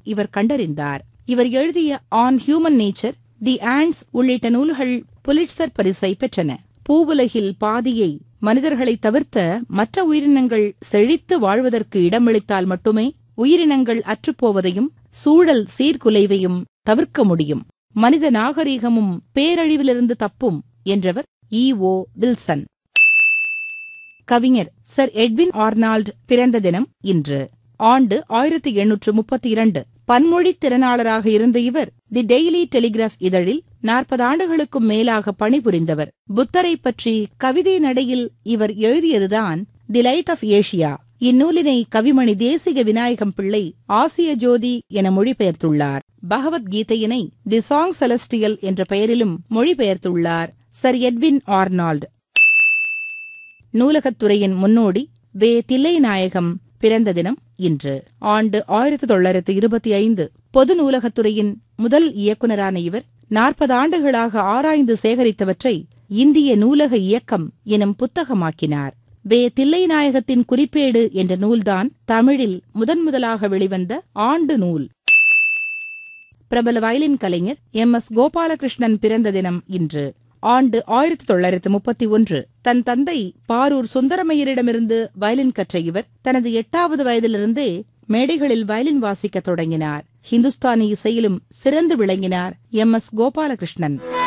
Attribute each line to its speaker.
Speaker 1: இவர் கண்டறிந்தார் இவர் எழுதிய on human nature the ants உள்ளிட்ட நூல்கள் புலிட்சர் பரிசை பெற்றன பூவுலகில் பாதியை மனிதர்களை தவிர்த்த மற்ற உயிரினங்கள் செழித்து வாழ்வதற்கு இடமளித்தால் மட்டுமே உயிரினங்கள் அற்றுப்போவதையும் சூழல் சீர்குலைவையும் தவிர்க்க முடியும் மனித நாகரீகமும் பேரழிவிலிருந்து தப்பும் என்றவர் இ ஓ வில்சன் கவிஞர் சர் எட்வின் ஆர்னால்ட் பிறந்த தினம் இன்று ஆண்டு ஆயிரத்தி எண்ணூற்று முப்பத்தி இரண்டு பன்மொழி திறனாளராக இருந்த இவர் தி டெய்லி டெலிகிராஃப் இதழில் நாற்பது ஆண்டுகளுக்கும் மேலாக பணிபுரிந்தவர் புத்தரை பற்றி கவிதை நடையில் இவர் எழுதியதுதான் தி லைட் ஆஃப் ஏஷியா இந்நூலினை கவிமணி தேசிக விநாயகம் பிள்ளை ஆசிய ஜோதி என மொழிபெயர்த்துள்ளார் பகவத்கீதையினை தி சாங் செலஸ்டியல் என்ற பெயரிலும் மொழிபெயர்த்துள்ளார் சர் எட்வின் ஆர்னால்ட் நூலகத்துறையின் முன்னோடி வே தில்லைநாயகம் பிறந்த தினம் இன்று ஆண்டு ஆயிரத்தி தொள்ளாயிரத்து இருபத்தி ஐந்து பொது நூலகத்துறையின் முதல் இயக்குநரான இவர் நாற்பது ஆண்டுகளாக ஆராய்ந்து சேகரித்தவற்றை இந்திய நூலக இயக்கம் எனும் புத்தகமாக்கினார் வே தில்லைநாயகத்தின் குறிப்பேடு என்ற நூல்தான் தமிழில் முதன் முதலாக வெளிவந்த ஆண்டு நூல் பிரபல வயலின் கலைஞர் எம் எஸ் கோபாலகிருஷ்ணன் பிறந்த தினம் இன்று ஆண்டு ஆயிரத்தி தொள்ளாயிரத்து முப்பத்தி ஒன்று தன் தந்தை பாரூர் சுந்தரமையரிடமிருந்து வயலின் கற்ற இவர் தனது எட்டாவது வயதிலிருந்தே மேடைகளில் வயலின் வாசிக்கத் தொடங்கினார் ஹிந்துஸ்தானி இசையிலும் சிறந்து விளங்கினார் எம் எஸ் கோபாலகிருஷ்ணன்